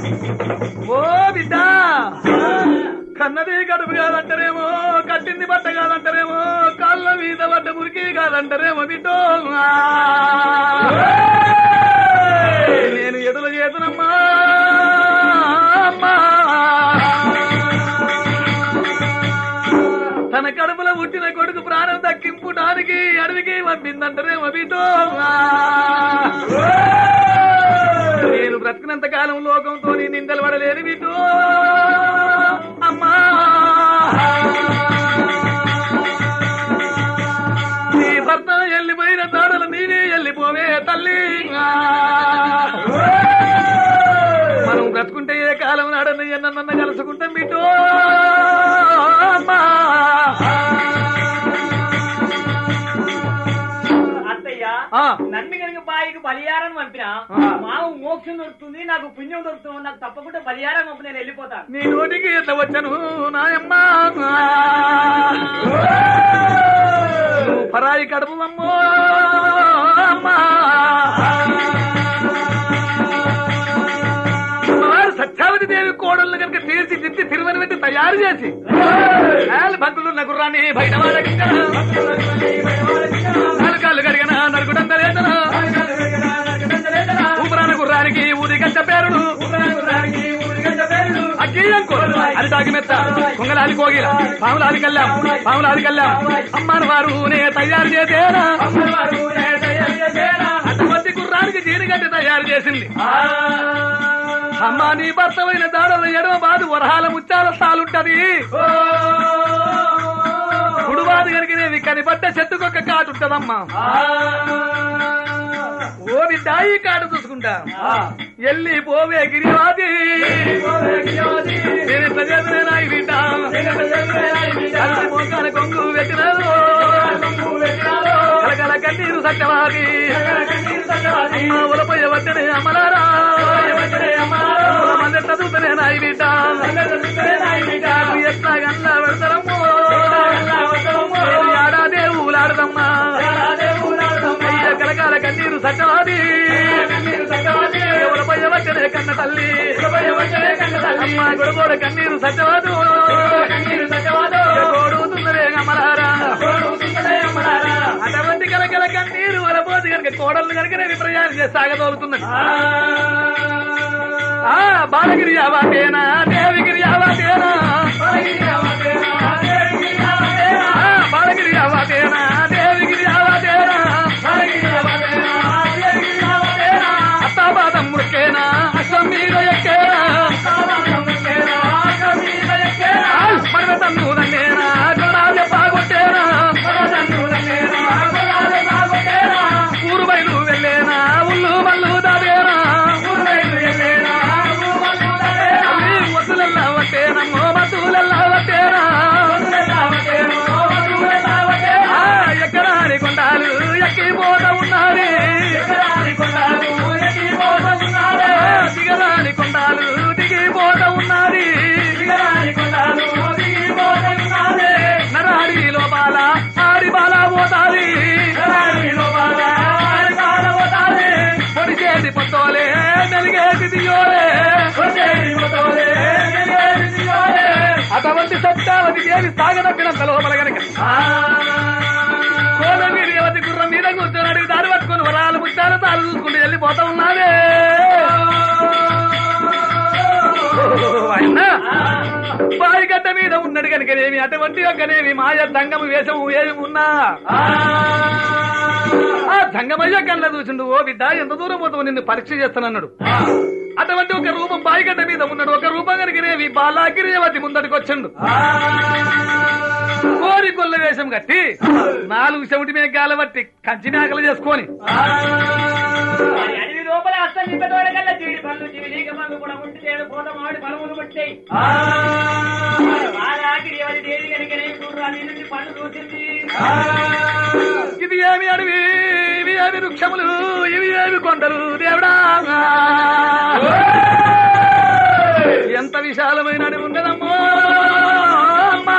ఓ బిడ్డ కన్నది కడుపు కాదంటారేమో కట్టింది బట్ట కాదంటారేమో కాళ్ళ మీద పడ్డ మురికి కాదంటారేమో బిడ్డో నేను ఎదురు చేతునమ్మా అమ్మా. తన కడుపులో పుట్టిన కొడుకు ప్రాణం దక్కింపుడానికి అడవికి పంపిందంటారేమో బిడ్డో నేను బ్రతికినంత కాలం లోకంతో నిందలు పడలేని బిడ్డో అమ్మా నీ భర్త వెళ్ళిపోయిన తాడలు నీవే వెళ్ళిపోవే తల్లి మనం బ్రతుకుంటే ఏ కాలం నాడని ఎన్నన్న కలుసుకుంటాం బిడ్డో అమ్మా అత్తయ్య ఆ. నన్ను కనుక బాయికి బలియారం పంపినా ఆ. మాకు మోక్షం దొరుకుతుంది నాకు పుణ్యం దొరుకుతుంది నాకు తప్పకుండా బలియారం పంపి నేను వెళ్ళిపోతాను నీ నోటికి ఎట్లా వచ్చాను నాయమ్మా నువ్వు పరాయి కడుపు అమ్మో అమ్మా వారు సత్యావతి దేవి కోడళ్ళు కనుక తీర్చి దిద్ది తిరువని పెట్టి తయారు చేసి నాలుగు భక్తులున్న గుర్రాన్ని బయట వాళ్ళకి నాలుగు కాళ్ళు కడిగిన నలుగుడందలేదన ఊపరాన గుర్రానికి ఊది గంట పేరుడు అగ్గీయంకు అది తాగిమెత్త కొంగలాలి కోగిల పాములాలి కల్లాం పాములాలి కల్లాం అమ్మాను వారు నే తయారు చేసేనా అటువంటి గుర్రానికి జీడిగడ్డ తయారు చేసింది అమ్మా నీ భర్తమైన దాడల ఎడమ బాదు వరహాల ముచ్చాల సాలుంటది కుడుబాదు కనుకనేవి కనిపట్ట చెట్టుకొక్క కాటుంటదమ్మా ఓ బిడ్డ ఈ కాడు చూసుకుంటా ఎల్లి పోవే గిరివాది నేను ఇట్లా చేతులేనా ఈ బిడ్డ కలిసి మోకాల కొంగు పెట్టినారు కలకల కన్నీరు సత్యవాది అమ్మ ఉలపోయ వద్దనే అమలారా మందెట్ల చూతనేనా ఈ బిడ్డ ఎట్లా గల్ల పెడతారమ్మో ఆడా దేవులాడదమ్మా అయ్య కలకాల కన్నీరు సత్యవాది ఎవరిపై వచ్చనే కన్న తల్లి అమ్మ గొడగోడ కన్నీరు సత్యవాదు గోడుతుందరే అమలారా అటువంటి కలకల కన్నీరు వరపోదు కనుక కోడళ్ళు కనుక విప్రయాణం చేసి సాగదోలుతున్నది ఆ బాలగిరి యావాటేనా దేవిగిరి యావాటేనా ఆ, బాలగిరి యావాటేనా దేవిగిరి యావాటేనా అత్తాబాదం మురికేనా అశ్వం మీద ఎక్కేనా మరవతన్ను నన్నేనా గుణాల పాగొట్టేనా ఊరు బయలు వెళ్ళేనా ఉల్లు మల్లు దావేనా వద్దులల్లా వట్టేనమ్మో మధులల్లా వట్టేనా ఆ, ఎక్కడాని కొండాలు ఎక్కిపోత ఉన్నది ఆ, దిగరాని కొండాలు దిగిపోత ఉన్నది నరాడి లోపాల ఆడి బాల పోతాది పొడి చేతి పొత్తోలే మెలిగేది దియోలే అటువంటి సత్యావతి దేవి సాగనప్పినంత లోపల గనక కోనగిరి యువతి గుర్రం మీద కూర్చొని అడిగి దారి పట్టుకుని వరాలు ముచ్చాలు తాను చూసుకుంటూ వెళ్ళిపోతా ఉన్నావే ఆయన బాయిగడ్డ మీద ఉన్నది కనుకనేమి అటువంటి యొక్కనేమి మాయ దంగము వేషము ఏమి ఉన్నా ఆ దంగమయ్య కళ్ళ చూసిండు ఓ బిడ్డ ఎంత దూరం పోతావు నిన్ను పరీక్ష చేస్తానన్నాడు అటువంటి ఒక రూపం బాయిగడ్డ మీద ఉన్నాడు ఒక రూపం కనుకనేవి బాలాగిరియవతి ముందటికి వచ్చిండు కోరి కొల్ల వేషం కట్టి నాలుగు చెవిటి మేఘాల బట్టి కంచి మేకలు చేసుకొని మరి అడవి లోపల అస్తం నింపటోడ కల్లా జీడి పళ్ళు జీవిలీక పళ్ళు కూడా ఉంటే తేడు పోత మామిడి పలుములు పుట్టాయి బాలాకిడి ఎవరి దేవి కనుక నేను చూడరా నీ నుండి పళ్ళు చూసింది ఇది ఏమి అడవి ఇవి ఏమి వృక్షములు ఇవి ఏమి కొండలు దేవుడా ఎంత విశాలమైన అడవి ఉన్నదమ్మో అమ్మా.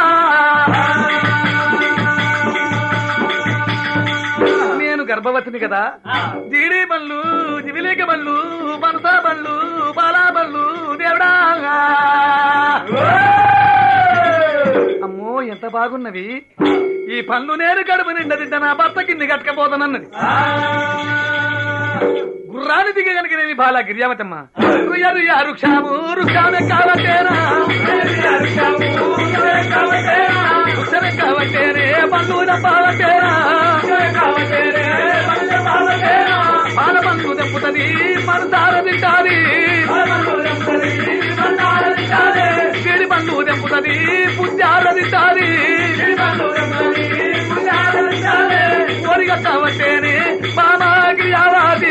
నేను గర్భవతిని కదా జీడి బళ్ళు జివిలేక బళ్ళు మనసా బళ్ళు బాలా బళ్ళు బాగున్నవి ఈ పనులు నేను కడుపు నిండా తింటా నా భర్త కింది కట్టకపోతానన్నది గుర్రాన్ని దిగ కనుకనేమి బాలా గిరియావతమ్మ రుయ్యరు యారు క్షాము రుక్షామె కావటేనా రుక్షమే కావటేనే బంధువుల పావటేనా పాల బంధు తెంపుతుంది మనసార తింటాది సిడి బంధువు తెంపుతుంది పుణ్యార తింటాది ఒరిగ కావటేనే బామా గిరియావాది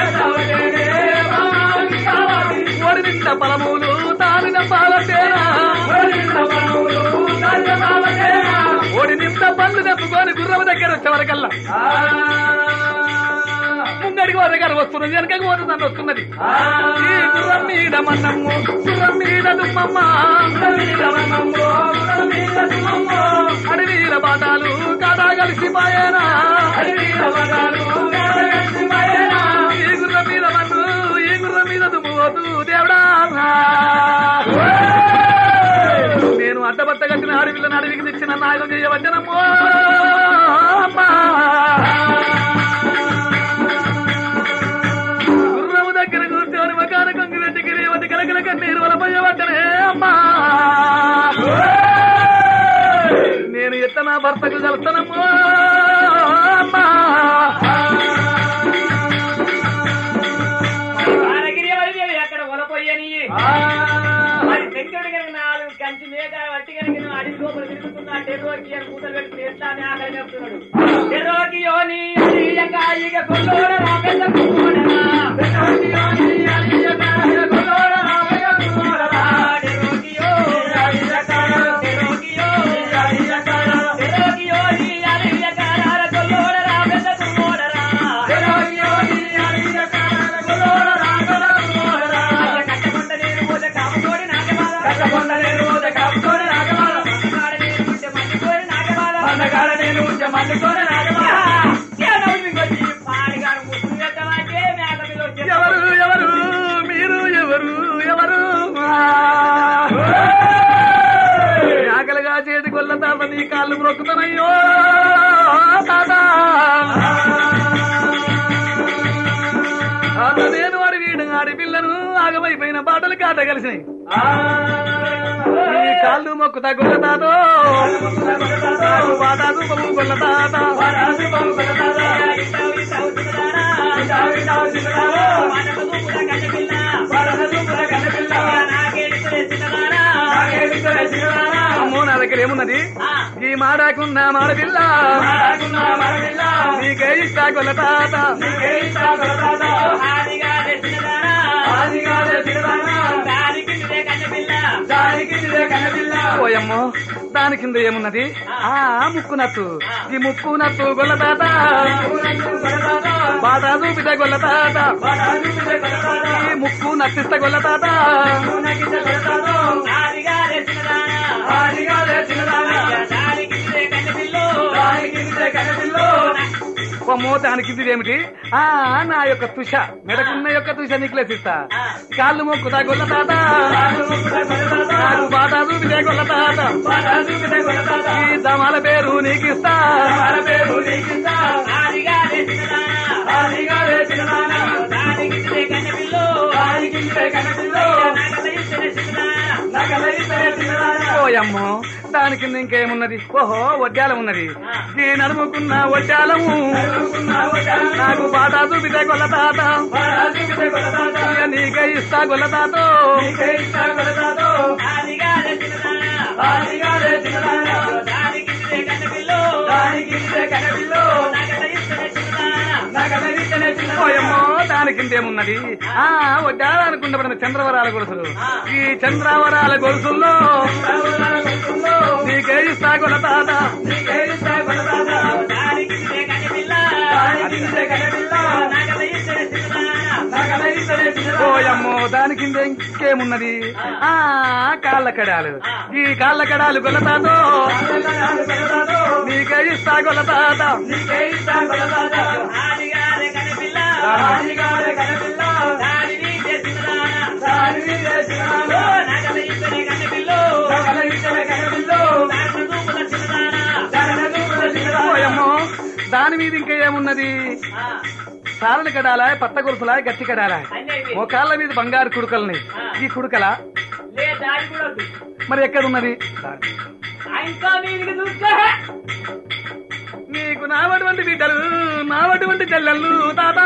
ఒడి నిండా బలములు తానిన పాలటేనా ఒడి నిండా పళ్ళు తెప్పుకొని గుర్రమ దగ్గర వచ్చే వరకల్లా ముంగడికి వారి దగ్గర వస్తున్నది వెనకకి పోతే నన్ను వస్తున్నది ఈ గుర్రం మీద మన్నమ్ము గుర్రం మీద దుమ్మమ్మ అడవిల బాటాలు కాదా కలిసిపోయేనా ఈ గుర్రం మీద మన్ను ఈ గుర్రం మీద దుమ్ము పోతూ దేవుడా నేను అడ్డబట్ట కట్టిన అడవిలో అడవికి తెచ్చిన నాయకం చేయవచ్చనమ్మో అమ్మా గుర్రము దగ్గర కూర్చొని మకాన కొంగిరెడ్డికి రేవతి కలకల కన్నీరు వలపోయవద్దనే అమ్మా నేను ఎట్ట నా భర్తకు కలుస్తానమ్మో అమ్మా వానగిరి వైద్యులు అక్కడ ఒలపోయని మరి శంకరుడు కనుక నాలుగు కంచి మేక వట్టి కనుక నువ్వు అడవి లోపల తిరుగుతున్నా టెర్రోకి అని కూతలు పెట్టి చేస్తానే ఆకలి చెప్తున్నాడు టెర్రోకి యోని అడియక ఇక కొల్లోడ రాకెళ్ళ కుమ్మోడరా. టెర్రోకి యోని అడియక ఇక కొల్లోడ రాకెళ్ళ కుమ్మోడరా. టెర్రోకి యోని అడియక, టెర్రోకి యోని అడియక, టెర్రోకి యోని అడియక రార కొల్లోడ రాకెళ్ళ కుమ్మోడరా. టెర్రోకి యోని అడియక రార కొల్లోడ రాకెళ్ళ కుమ్మోడరా. కట్టకొండ నేను పోత కాపుతోడి నాగమాల. కట్టకొండ నేను పోత కాపుతోడి నాగమాల. మన్నగాడ నేను ఉంటే మన్నుకోడి నాగమాల. మన్నగాడ నేను ఉంటే మన్నుకోడి నాగమాల. ఏడవుడు మీకొచ్చి పాడిగాడు ముసుగు పెట్టవాకే మేక మీద వచ్చే ఎవరు ఎవరు మీరు ఎవరు ఎవరు ఆకలిగా చేతి కొల్ల తాత నీ కాళ్ళు మొక్కుతున్నాయ్యో తాత తాత నేను వాడి వీడు ఆడి పిల్లను ఆగమైపోయిన బాటలు కాట కలిసినాయి నీ కాళ్ళు మొక్కుతా గొల్ల తాతో బాటాదు బొమ్మ గొల్ల తాత అమ్మో నా దగ్గర ఏమున్నది ఈ మాడాకున్న మాడపిల్ల నీకే ఇష్టా గొల్ల తాత ఓయమ్మో దాని కింద ఏమున్నది ఆ ముక్కు నత్తు ఈ ముక్కు నత్తు గొల్ల తాత బాటా చూపితే గొల్ల తాత ఈ ముక్కు నత్తిస్త గొల్ల తాత అమ్మో దానికి ఇది ఏమిటి ఆ నా యొక్క తుష మెడకున్న యొక్క తుష నెక్లెస్ ఇస్తా కాళ్ళు మొక్కుతా గొల్ల తాత నాకు బాటా చూపితే గొల్ల తాత ఈ దమాల పేరు నీకిస్తా ఓయమ్మో దాని కింద ఇంకేమున్నది ఓహో వడ్డాలం ఉన్నది ఈ నడుముకున్న వడ్డాలము నాకు బాటా చూపితే గొల్ల తాత ఇక నీకే ఇస్తా గొల్ల తాతో ఓయమ్మో దాని కింద ఏమున్నది ఆ వడ్డాలనుకుంటబడిన చంద్రవరాల గొలుసులు ఈ చంద్రవరాల గొలుసుల్లో నీకే ఇస్తా గొల్ల తాత ఓయమ్మో దాని కింద ఇంకేమున్నది ఆ కాళ్ళ కడాలు ఈ కాళ్ళ కడాలు గొల్ల తాతో నీకే ఇస్తా గొల్ల తాత ఉన్నది ఆ, సారణ కడాలా పత్త గురుసలా గట్టి కడాలా అన్నీ అయిపోయి. మోకాళ్ళ మీద బంగారు కుడుకల్ని ఈ కుడుకల లే దాడి కూడా వద్దు మరి ఎక్కడ ఉన్నది ఆ ఇంకా మీదికి చూసుకో నీకు నావటువంటి బిడ్డలు నావటువంటి చెల్లెళ్ళు తాత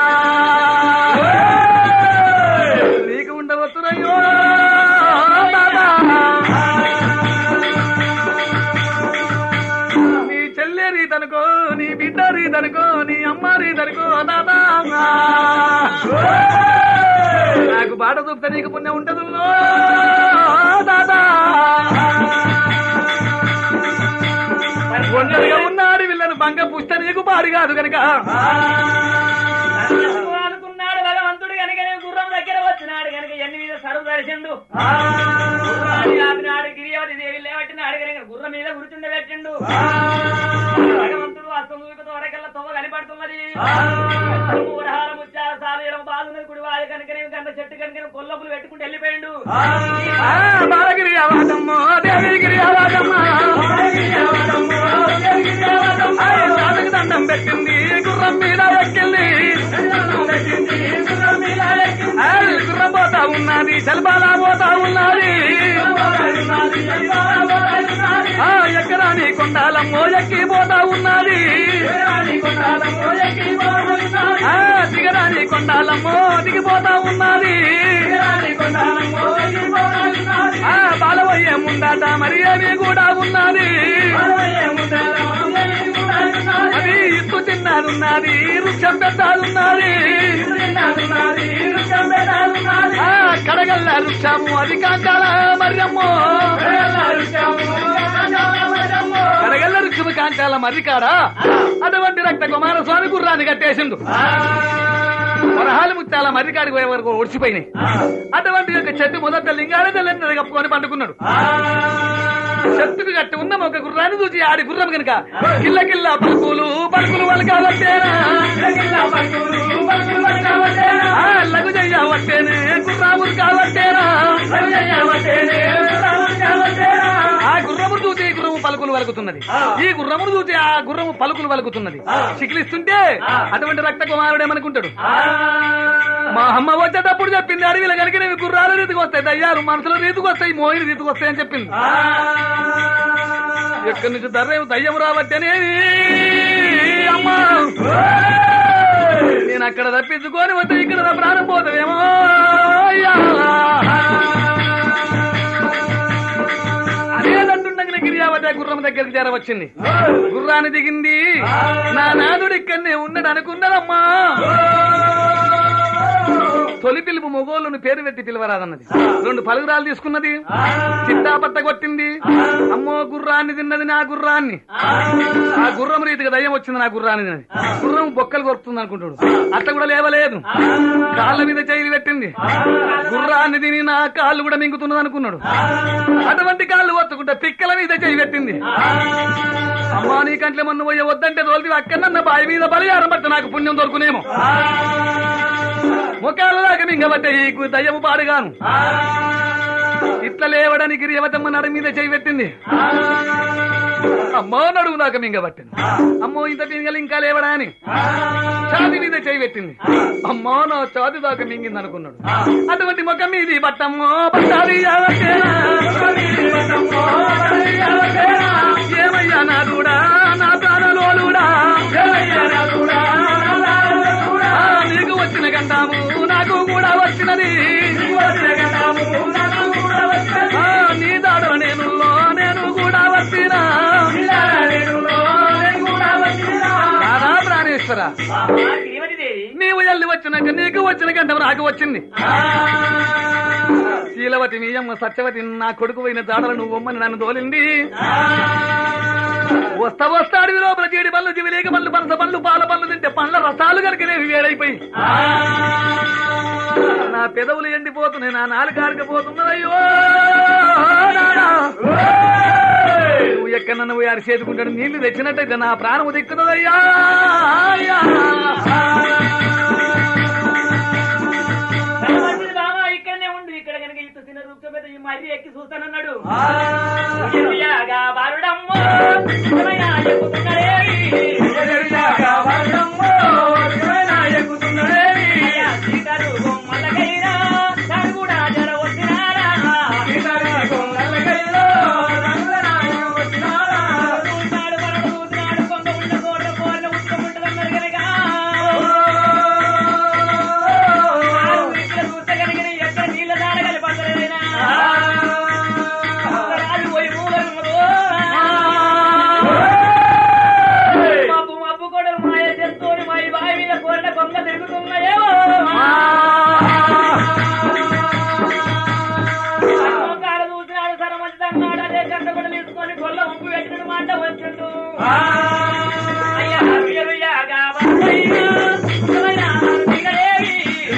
నీకు ఉండవచ్చునయ్యో తాత నీ చెల్లె రీతనుకో నీ బిడ్డ రీతనుకో నీ అమ్మ రీతనుకో తాత నాకు బాట చూపితే నీకు పుణ్యం ఉంటదు తాత ఒంటరిగా ఉన్నాడు వీళ్ళని బంగ పుష్ట నీకు పాడు కాదు కనుక నన్ను అనుకున్నాడు భగవంతుడు కనుక గుర్రం దగ్గర వచ్చినాడు కనుక ఎన్ని మీద సరువు దర్శిండు గుర్రాన్ని ఆపినాడు గిరియవతి దేవి లేవట్టినాడు కనుక గుర్రం మీద గుర్తుండబెట్టిండు భగవంతుడు అస్తం చూపుతో వరకల్లా తొమ్మ కనిపడుతున్నది ఊరహారం ముత్యాల సాలీరం బాగున్నది కుడి వారి కనుక గంట చెట్టు కనుక కొల్లపులు పెట్టుకుంటూ వెళ్ళిపోయిండు ఆ, బాలగిరి అవాదమ్మ దేవిగిరి అవాదమ్మ ఆయ్, రాజుకి దండం పెట్టింది గుర్రం మీద ఎక్కింది ఆయ్, గుర్రం పోతా ఉన్నది జలబాలా పోతా ఉన్నది ఆ, ఎక్కరాని కొండాలమ్మో ఎక్కిపోతా ఉన్నది ఆ, దిగరాని కొండాలమ్మో దిగిపోతా ఉన్నది ఆ బాలవయ్య ముందాట మరి ఏమి కూడా ఉన్నది అది ఇత్తు తిన్నాదున్నది వృక్షం పెద్దాదున్నది ఆ కడగల్ల వృక్షము అది కాంచాల మర్యమ్మో కడగల్ల వృక్షము కాంచాల మర్రి కాడా అటువంటి రక్త కుమారస్వామి గుర్రాన్ని కట్టేసిండు వరహాలు ముత్యాల మర్రికాడికి పోయే వరకు ఒడిచిపోయినాయి అటువంటి యొక్క చెట్టు మొదట లింగాల తెల్లని కప్పుకొని పండుకున్నాడు చెట్టుకు కట్టి ఉన్న ఒక గుర్రాన్ని చూసి ఆడి గుర్రం కనుక కిల్ల కిల్ల పలుకులు పలుకులు వలకావట్టేనా ఆ, లఘు చెయ్యవట్టేనే గుర్రాములు కావట్టేనా ఆ గుర్రమును చూసి ఈ గుర్రము పలుకులు వలుకుతున్నది ఈ గుర్రమును చూసి ఆ గుర్రము పలుకులు వలుకుతున్నది చికిలిస్తుంటే అటువంటి రక్త కుమారుడు ఏమనుకుంటాడు మా అమ్మ వచ్చేటప్పుడు చెప్పింది అడవిలో కనుక నేను గుర్రాలు రీతికి వస్తాయి దయ్యాలు మనసులో రీతికి వస్తాయి మోయిన రీతికి వస్తాయి అని చెప్పింది ఎక్కడి నుంచి దర్రేవు దయ్యం రావట్టేనే అమ్మా నేను అక్కడ తప్పించుకొని వస్తే ఇక్కడ నా ప్రాణం పోతావేమో అయ్యా. అదేదంటుండగా గిరియావతి గుర్రం దగ్గరికి చేరవచ్చింది గుర్రాన్ని దిగింది నా నాదుడు ఇక్కడనే ఉన్నాడు అనుకున్నదమ్మా తొలి పిలుపు మొగోళ్ళను పేరు పెట్టి పిలవరాదన్నది రెండు పలుగురాలు తీసుకున్నది చిత్తాపత్త కొట్టింది అమ్మో గుర్రాన్ని తిన్నది నా గుర్రాన్ని ఆ గుర్రం రీతిగా దయ్యం వచ్చింది నా గుర్రాన్ని తిన్నది గుర్రం బొక్కలు కొరుకుతుంది అనుకుంటాడు అట్లా కూడా లేవలేదు కాళ్ళ మీద చేయి పెట్టింది గుర్రాన్ని తిని నా కాళ్ళు కూడా మింగుతున్నది అనుకున్నాడు అటువంటి కాళ్ళు ఒత్తుకుంటే పిక్కల మీద చేయి పెట్టింది అమ్మా నీ కంట్లో మొన్న పోయే వద్దంటే తోలిది అక్కడన్న బావి మీద బలియారం పడితే నాకు పుణ్యం దొరుకునేమో ముఖాల దాకా మింగబట్టే ఈ దయ్యము పాడుగాను ఇట్లా లేవడానికి రేవతమ్మ నడు మీద చేయి పెట్టింది అమ్మో నడుము దాకా మింగబట్టింది అమ్మో ఇంత మింగలు ఇంకా లేవడా అని ఛాతి మీద చేయి పెట్టింది అమ్మో నా ఛాతి దాకా మింగింది అనుకున్నాడు అటువంటి ముఖం మీది బట్టమ్మో బట్టాలి ఏమయ్యా నా కూడా నా ప్రాణలోలుడా ఆ, నీకు వచ్చిన గంటాము నాకు కూడా వచ్చినది ఆ, నీ దాడు నేను నేను కూడా వచ్చినా రాధా ప్రాణేశ్వర శ్రీమతి దేవి నీవు ఎల్లి వచ్చినాక నీకు వచ్చిన గంట నాకు వచ్చింది శీలవతి మీ అమ్మ సత్యవతి నా కొడుకు పోయిన జాడలు నువ్వు అమ్మని నన్ను తోలింది వస్తా వస్తా అడవి లోపల జీడి పళ్ళు జివిలేక పళ్ళు పనస పళ్ళు పాల పళ్ళు తింటే పండ్ల రసాలు కనుక నేను వేడైపోయి నా పెదవులు ఎండిపోతున్నాయి నా నాలుగు కారకపోతున్నదయ్యో నానా. నువ్వు ఎక్కడ నన్ను పోయి అరి చేతుకుంటాడు నీళ్లు తెచ్చినట్టయితే నా ప్రాణము దిక్కుతుందయ్యా అయ్యా. భగవంతుడు బాబా ఇక్కడనే ఉండు ఇక్కడ కనుక ఇంత చిన్న రూపం మీద ఈ మర్రి ఎక్కి చూస్తానన్నాడు ఎదియాగా బాలుడమ్మో శివయ్య ఎక్కుతున్నాడే. ఎదియాగా బాలుడమ్మో కాడ చూసినాడు సర మంచిదన్నాడు అదే కష్టపడి తీసుకొని గొల్ల ఉప్పు పెట్టిన మాట వచ్చిండు అయ్యా వీరుయాగా బందైనా, శివైనా దిగలేవి.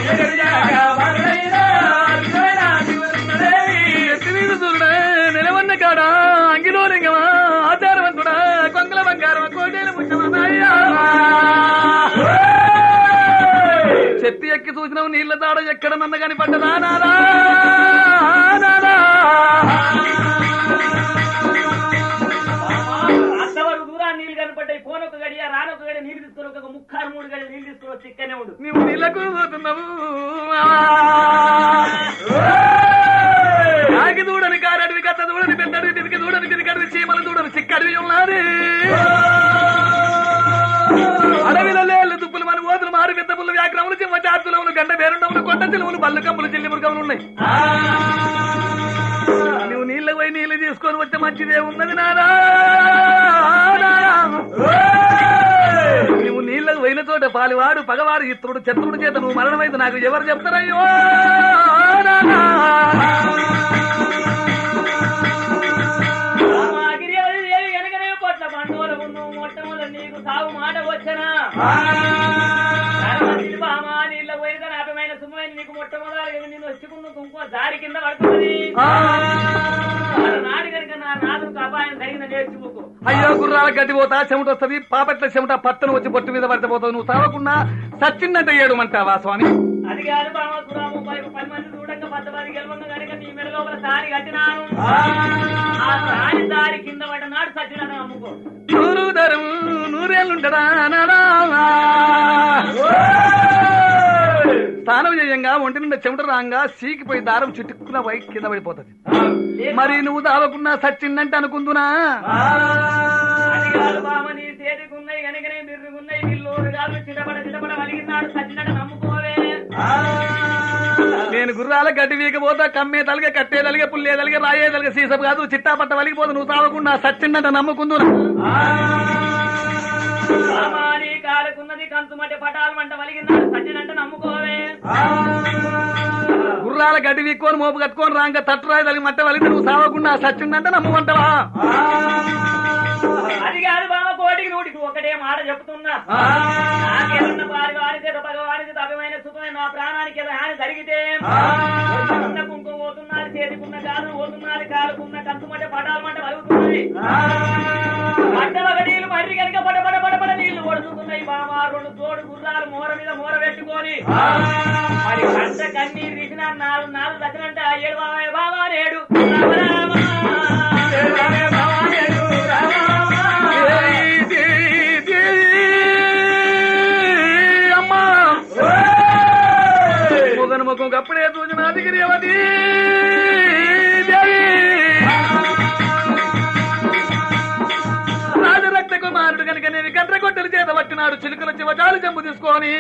ఎత్తి మీద చూడ నిలవన్న కాడ అంగిలో లింగమా ఆచారవంతుడా కొంగల బంగారం కోటేలు ముచ్చమయ్యా చెత్తి ఎక్కి చూసినావు నీళ్ల తాడ ఎక్కడ నన్న కాని పడ్డదా నాదా నాదా అంతవరకు దూరాన్ని నీళ్లు కనపడ్డాయి పోను ఒక గడియ రానొక గడియ నీళ్లు తీసుకొని ఒక ముక్కారు మూడు గడియ నీళ్లు తీసుకొని వచ్చి ఇక్కడనే ఉండు నీవు నీళ్ళకు పోతున్నావు ఆగి దూడని కారడివి కథ దూడని పెద్దడివి తిరిగి దూడని తిరిగడివి చీమలు దూడని చిక్కడివి ఉన్నది అడవిలో లేళ్ళు దుప్పులు మన ఓతులు మారు పెద్ద పుల్లు వ్యాక్రములు చిమ్మ చార్తులములు గంట బేరుండములు కొండ చిలుములు బల్లు కమ్ములు చెల్లి మృగములు ఉన్నాయి నువ్వు నీళ్ళ పోయి నీళ్లు తీసుకొని వస్తే మంచిదే ఉన్నది నారా నారా. నువ్వు నీళ్ళకు పోయిన చోట పాలివాడు పగవాడు ఇత్రుడు చత్రుడు చేత నువ్వు మరణమైతే నాకు ఎవరు చెప్తారయ్యో నానా. గిరిజన దేవి వెనకనే పొట్ల పండుగలు ఉన్ను మొట్టమొదటి నీకు సాగు మాట వచ్చనా బామా నీళ్ళ పోయిన నాటమైన సుమైన నీకు మొట్టమొదటి నిన్ను వచ్చుకున్న కుంకుమ దారి కింద పడుతుంది ఆ. నాడు కనుక నా నాదుకు అపాయం జరిగిన నేర్చుకోకు అయ్యో గుర్రాల గడ్డి పోతా చెమట వస్తుంది పాపట్ల చెమట పత్తను వచ్చి బొట్టు మీద పడితే పోతావు నువ్వు తావకుండా సచ్చిందంటే ఏడుమంటావా స్వామి అది కాదు బామ సురాము పది పది మంది చూడంగా పద్ద పది గెలవంగా కనుక నీ మెడ లోపల సారి కట్టినాను ఆ సారి దారి కింద పడ్డ నాడు సచ్చినట్టు అమ్ముకో నూరు ధరం నూరేళ్ళుంటదా నానా. స్నానం చేయంగా ఒంటి నిండా చెమట రాంగా సీకిపోయి దారం చుట్టుకున్న పై కింద పడిపోతుంది మరి నువ్వు తావకున్నా సచ్చిందంటే అనుకుందునా అది కాదు బామ నీ చేతికున్నాయి కనుకనే బిర్రుగున్నాయి బిల్లోడు కాదు చిటపడ చిటపడ వలిగినాడు సచ్చినట్టు నమ్ముకోవే నేను గుర్రాల గడ్డి వీకపోతా కమ్మే తలిగే కట్టే తలిగే పుల్లే తలిగే రాయే తలిగే సీసపు కాదు చిట్టా పట్ట వలిగిపోదు నువ్వు తావకుండా సచ్చిందంటే నమ్ముకుందునా బామ నీ కాలుకున్నది కంచు మట్టి పటాలు మంట వలిగినాడు సచ్చినట్టు నమ్ముకోవే గుర్రాల గడ్డి వీక్కొని మోపు కట్టుకొని రాంగ తట్టురాయి తలిగి మట్ట వలిగి నువ్వు సావకుండా సచ్చిందంటే నమ్ముకుంటావా అది కాదు బామ కోటికి నూటికి ఒకటే మాట చెప్తున్నా నాకేదన్నా వారి వారితే భగవానికి తప్పమైన సుఖమైన నా ప్రాణానికి ఏదో హాని జరిగితే ఉన్న కుంకుమ పోతున్నది చేతికున్న కాదు పోతున్నది కాలుకున్న కంచుమంటే పటాలమంటే వలుగుతున్నది పట్టల నీళ్లు మర్రి కనుక పడ పడ పడ పడ నీళ్లు పడుతున్నాయి బామ రెండు తోడు గుర్రాలు మోర మీద మోర పెట్టుకొని మరి కంట కన్నీరు తీసిన నాలుగు నాలుగు దచ్చినంటే ఏడు బాబాయ్ బాబా నేడు రామ ఏయ్ దేవి, దేవి, అమ్మా మొగను ముఖం కప్పుడే చూసిన దిగిరేవది దేవి రాజరక్త కుమారుడు కనుక నేను గంట గొట్టెలు చేత పట్టినాడు చిలుకల చివచాలు చెంబు తీసుకొని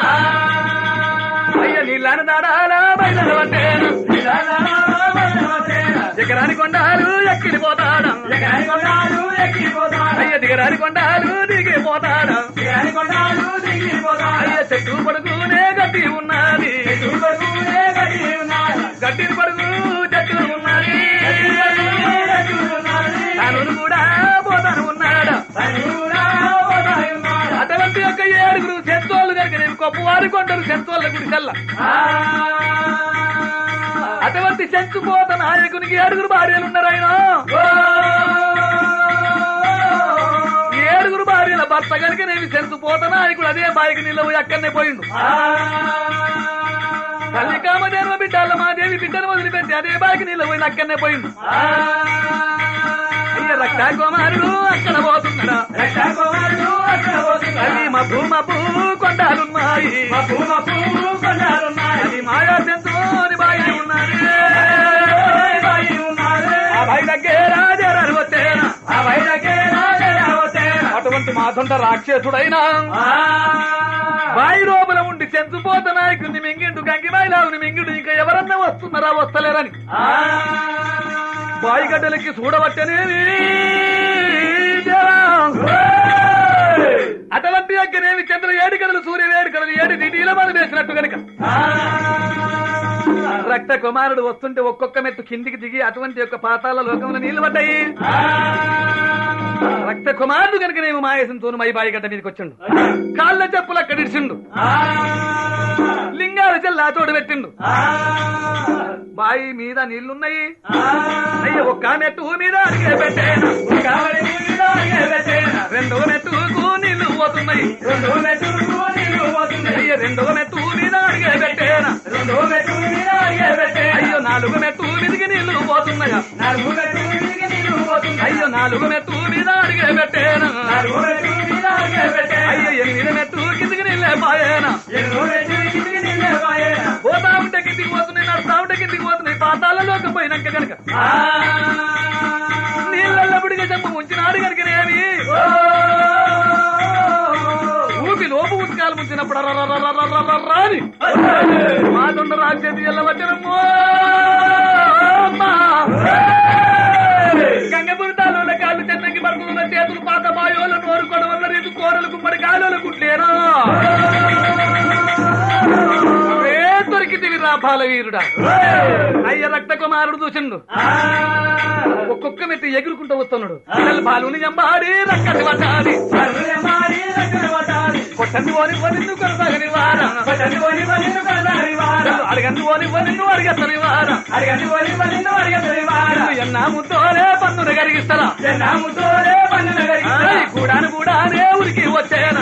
అయ్య నీళ్ళని దాడాలా బయలు పట్టేను ఎకరాని కొండాలు ఎక్కిపోతాడు అయ్య దిగరాని కొండాలు దిగిపోతాడు అయ్య చెట్టు పడుకునే గట్టి ఉన్నది గట్టిని పడుకు చెట్టు ఉన్నది తను కూడా పోతాను ఉన్నాడు అటువంటి యొక్క ఏడుగురు సెంతోళ్ళు కనుక నేను గొప్పవారి కొంటారు సెంతోళ్ళ గుడి కల్లా అటువంటి సెంచుపోత నాయకునికి ఏడుగురు భార్యలు ఉన్నారు ఆయన ఏడుగురు భార్యల భర్త కనుక నేను సెంచుపోత నాయకుడు అదే బాయికి నిలవు అక్కడనే పోయిండు తల్లి కామదేవ బిడ్డల మా దేవి బిడ్డను వదిలిపెట్టి అదే బాయికి నిలవు అక్కడనే పోయిండు అయ్య రక్త కుమారుడు అక్కడ పోతున్నాడా అది మా భూమపు కొండాలున్నాయి అది మాయా సెంచుని బాయి ఉన్నది ఆ బాయి దగ్గర రాజారాలు వచ్చేనా అటువంటి మాసంట రాక్షసుడైనా బాయి లోపల ఉండి చెంచుపోత నాయకుడిని మింగిండు గంగి బాయిలావుని మింగిండు ఇంకా ఎవరన్నా వస్తున్నారా వస్తలేరని బాయి గడ్డలకి చూడవచ్చనేవి అటువంటి యొక్కనేవి చంద్ర ఏడు కడలు సూర్య ఏడు కడలు ఏడు నీటిలో మనం వేసినట్టు కనుక రక్త కుమారుడు వస్తుంటే ఒక్కొక్క మెట్టు కిందికి దిగి అటువంటి యొక్క పాతాల లోకంలో నీళ్లు పడ్డాయి రక్త కుమారుడు కనుక నేను మాయసంతో మై బాయి గడ్డ మీదకి వచ్చిండు కాళ్ళ చెప్పులు అక్కడ ఇడిచిండు లింగాల చెల్లా తోడు పెట్టిండు బాయి మీద నీళ్లున్నాయి అయ్య ఒక్క మెట్టు మీద అడిగే పెట్టేనా రెండవ మెట్టుకు నీళ్లు పోతున్నాయి అయ్య రెండవ మెట్టు మీద అడిగే పెట్టేనా అయ్యో నాలుగు మెట్టు మీదికి నీళ్లు పోతున్నాయా అయ్యో నాలుగు మెట్టు మీద అడిగే పెట్టేనా అయ్యో ఎనిమిది మెట్టు కిందికి నీళ్ళే పాయేనా పోతా ఉంటే కిందికి పోతున్నాయి నడుస్తా ఉంటే కిందికి పోతున్నాయి పాతాలలోకి పోయినాక కనుక నీళ్ళల్లో బుడిగా చెప్పు ముంచినాడు కనుకనేమి ఊపి లోపు ఉత్కాలు ముంచినప్పుడు అర్రర్రర్రర్రర్రర్ర అని మాదుండ రాక్షసి ఎల్లవచ్చనమ్మో గంగపురితాలో కాళ్ళు చెన్నకి పడుకున్న చేతులు పాత బాయోల నోరు కొడవల్ల రీతి కోరలు కుమ్మడి కాలుల కుట్లేనా ఏ దొరికితివి రా బాలవీరుడా అయ్య రక్త కుమారుడు చూసిండు ఒక్కొక్క మెత్తి ఎగురుకుంటూ వస్తున్నాడు పిల్లలు బాలుని జంబాడి రక్కసి పట్టాలి కొట్టండి ఓని వదిన్ను కొనసాగని వారా అడగండి ఓని వదిన్ను అడిగేస్తని వారా ఎన్నా ముద్దోలే పన్నును కరిగిస్తారా ఆయ్, కూడాను కూడానే ఉరికి వచ్చేనా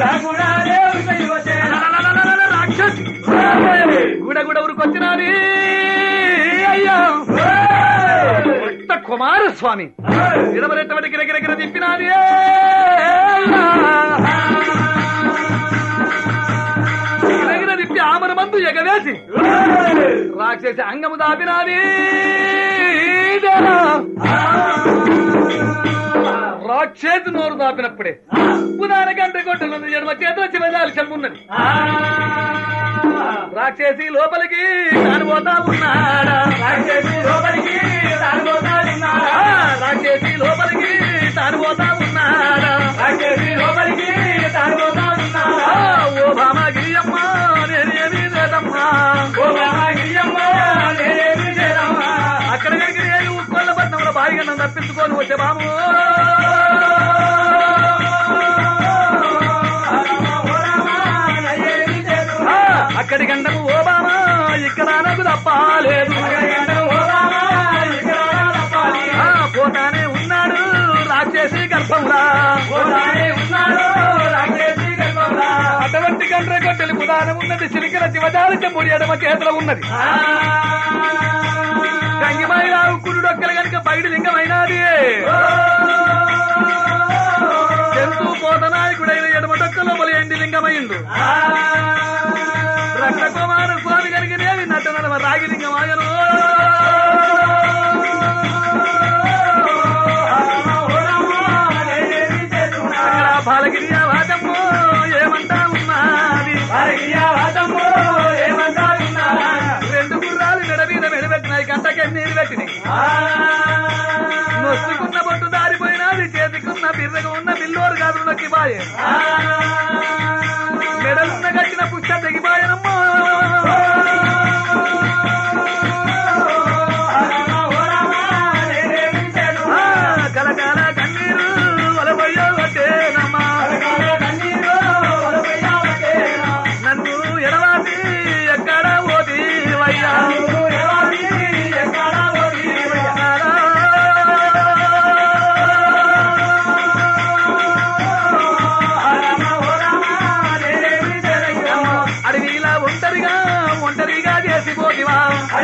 రాక్షస్ గుడ గుడ ఉరికొచ్చినది అయ్యా భక్త కుమారస్వామి ఇడమరెట్టబడి గిరగిరగిర తిప్పినాది గిరగిర తిప్పి ఆమర మందు ఎగవేసి రాక్షసి అంగము దాపినాది రాక్షసి నోరు దాపినప్పుడే పునాన గంట కొట్టనుంది ఎడమ చేతిలో చివదాలి చెమ్మున్నది రాక్షసి లోపలికి కానిపోతా ఉన్నాడా ఆ, రాక్షసి లోపలికి తానిపోతా ఉన్నాడా ఆ, ఓ భామగిరియమ్మ నేనేమి లేదమ్మా అక్కడ కనుక నేను ఉత్కొల్ల పట్నంలో భారీగా నన్ను తప్పించుకొని వచ్చే బాము ఆ, అక్కడి గంటకు ఓ బామ ఇక్కడ నాకు తప్పాలేదు ఆ, పోతానే ఉన్నాడు రాక్షసి గర్భంలా అటువంటి గండ్ర గొడ్డలి ఉదాహరణ ఉన్నది సిలికల శివజాలి చెంబుడి ఎడమ చేతిలో ఉన్నది గంగిమాయి కురుడొక్కలు గనుక బయట లింగమైనది జంతు పోతనాయకుడైన ఎడమ డొక్కలో బలి ఎండి లింగమైండు రక్త కుమార స్వామి కనుక నేవి నట్ట నడవ రాగి లింగమాయను అక్కడ బాలగిరి వాదమ్మో ఏమంటా ఉన్నది రెండు గుర్రాలు మెడ మీద మెడబెట్టినాయి గంటకే నీరు పెట్టినాయి నొస్తుకున్న బొట్టు దారిపోయినది చేతికున్న బిర్రగా ఉన్న బిల్లోరు కాదు నొక్కి బాయే మెడలున్న కట్టిన పుష్ట తెగిపాయనమ్మా ఆ, కలకాల కన్నీరు వలబోయో వడ్డేనమ్మా నన్ను ఎడవాసి ఎక్కడ ఓది వయ్యా అడవిలా ఒంటరిగా ఒంటరిగా చేసిపోతివా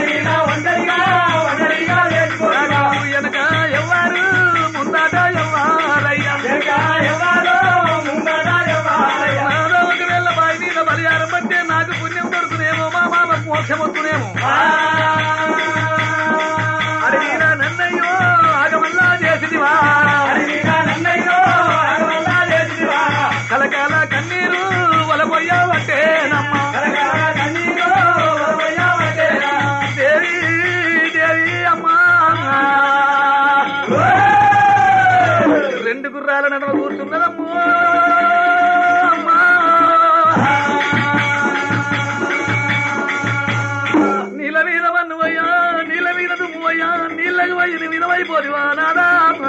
నాకు వెనక ఎవ్వరు ముందట ఎవ్వారయ్యా నాదో ఒకవేళ బావి మీద బలియారం పట్టే నాకు పుణ్యం దొరుకునేమో మా మామకు మోక్షం వస్తునేమో అడవిలా నన్నయ్యో ఆగమల్లా చేసిదివా కలకాల కన్నీరు వలపోయావట్టే నమ్మ దేవి దేవి అమ్మా రెండు గుర్రాల నడవ కూర్చున్నదమ్మో అమ్మా నీల మీద వీళ్ళకి పోయి వినమైపోదివా నాదా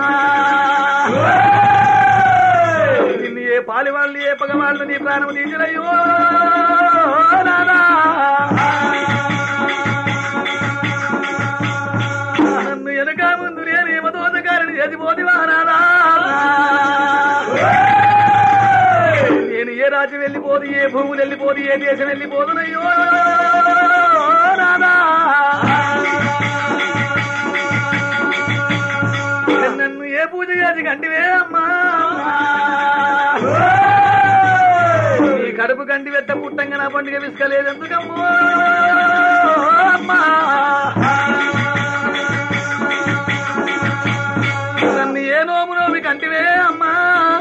నిన్ను ఏ పాలి వాళ్ళు ఏ పగ వాళ్ళు నీ ప్రాణం తీసినయ్యో నాదా నన్ను వెనక ముందు నేను ఏమదోదకారిని చేసిపోతివా నాదా నేను ఏ రాజ్యం వెళ్ళిపోదు ఏ భూములు వెళ్ళిపోదు ఏ దేశం వెళ్ళిపోదునయ్యో నాదా నన్ను ఏ పూజ చేసి కంటివే అమ్మా నీ కడుపు కంటి వెట్ట పుట్టంగా నా పండుగ విసుకలేదు ఎందుకమ్మో అమ్మా నన్ను ఏ నోము నోమి కంటివే అమ్మా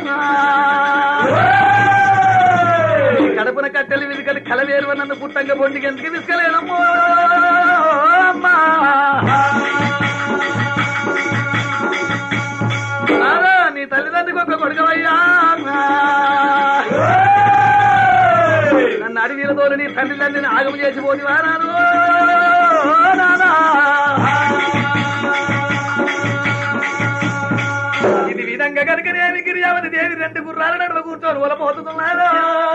నీ కడుపున కట్టెలు విసుకలు కలవేరు నన్ను పుట్టంగా పొండికి ఎందుకు విసుకలేనమ్మో అమ్మా నాదా నీ తల్లిదండ్రికి ఒక కొడుకవయ్యా నన్ను అడవిలతో నీ తల్లిదండ్రిని ఆగము చేసి పోని వారాను నాదా ఇది విధంగా కనుకనేమి గిరియావతి దేవి రెండు గుర్రాల నడుమ కూర్చొని ఒలపోతున్నారా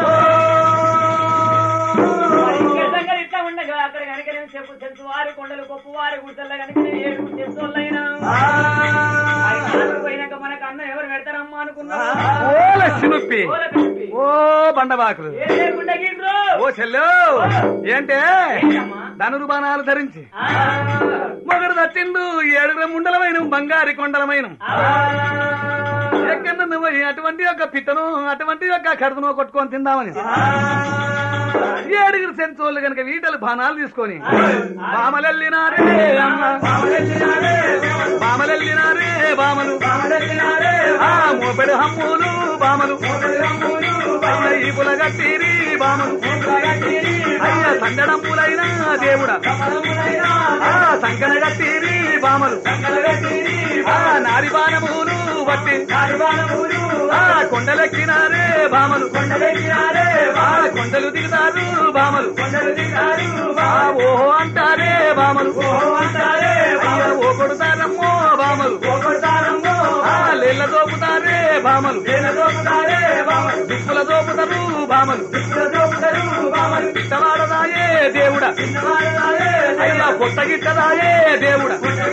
సంగతి ఇట్లా ఉండగా అక్కడ కనుక నేను చెప్పు చెంచు వారి కొండలు గొప్ప వారి గుడ్డల్లో కనుక నేను ఏడు చెంచులైనా పోయినాక మనకు అన్నం ఎవరు పెడతారమ్మా అనుకున్నా ఓ లక్ష్మి ఓ బండబాకులు ఏ లేకుండా గిండ్రు ఓ చెల్లు ఏంటే ఏంటమ్మా? ధనుర్బాణాలు ధరించి మొగడు దచ్చిండు ఏడుగురు ముండలమైన బంగారి కొండలమైన ఎక్కడ నువ్వు అటువంటి యొక్క పిట్టను అటువంటి యొక్క కడుపును కొట్టుకొని తిందామని ఏడుగురు సెంచోళ్ళు కనుక వీటలు బాణాలు తీసుకొని బామలెల్లినారే అమ్మ బామలెల్లినారే బామలు ఆ మోపెడు హమ్ములు బామలు ఈ పులగట్టిరి బామలు అయ్య సంగడమ్ములైన దేవుడ ఆ సంకన గట్టిరి బామలు ఆ నారి బాణములు బట్టి ఆ కొండలెక్కినారే బామలు ఆ కొండలు దిగుతారు బామలు ఆ ఓహో అంటారే బామలు అయ్య ఓ కొడుతారమ్మో బామలు ఆ లేళ్ళ దోపుతారే బామలు దుప్పుల దోపుతారు బామలు పిట్టవాడదాయే దేవుడ అయ్యా పొట్టగిట్టదాయే దేవుడ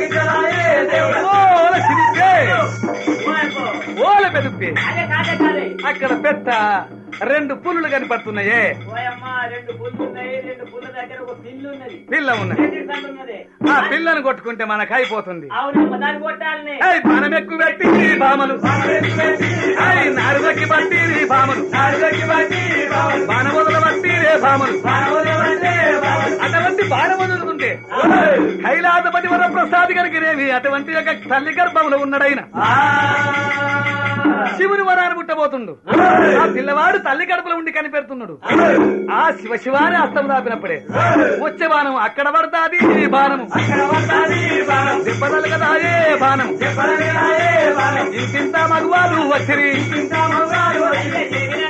ఓల సిరికే ఓల పెదుప్పి అదే కాదే కాదే అక్కడ పెద్ద రెండు పులులు కనపడుతున్నాయే ఓయమ్మ రెండు పుల్లు ఉన్నాయి రెండు పుల్ల దగ్గర ఒక పిల్లు ఉన్నది పిల్ల ఉన్నది రెండు సందు ఉన్నది ఆ పిల్లను కొట్టుకుంటే మనకు అయిపోతుంది అవునమ్మ దాన్ని కొట్టాలని ఏయ్ బాణమెక్కు పెట్టి బామలు ఏయ్ నారుదక్కి బట్టి బామలు బాణమొదలు బట్టి బామలు అటువంటి బాణం వదులుతుంటే కైలాసపతి వర ప్రసాద్ గారికి అటువంటి యొక్క తల్లి గర్భంలో ఉన్నాడైన శివుని వరాన్ని పుట్టబోతుండు ఆ పిల్లవాడు తల్లి కడుపులో ఉండి కనిపెడుతున్నాడు ఆ శివ శివాని అస్తం దాపినప్పుడే వచ్చే బాణం అక్కడ పడతాది ఈ బాణము దెబ్బతలు కదాయే బాణం ఇంతింత మగవాళ్ళు వచ్చిరి అయితే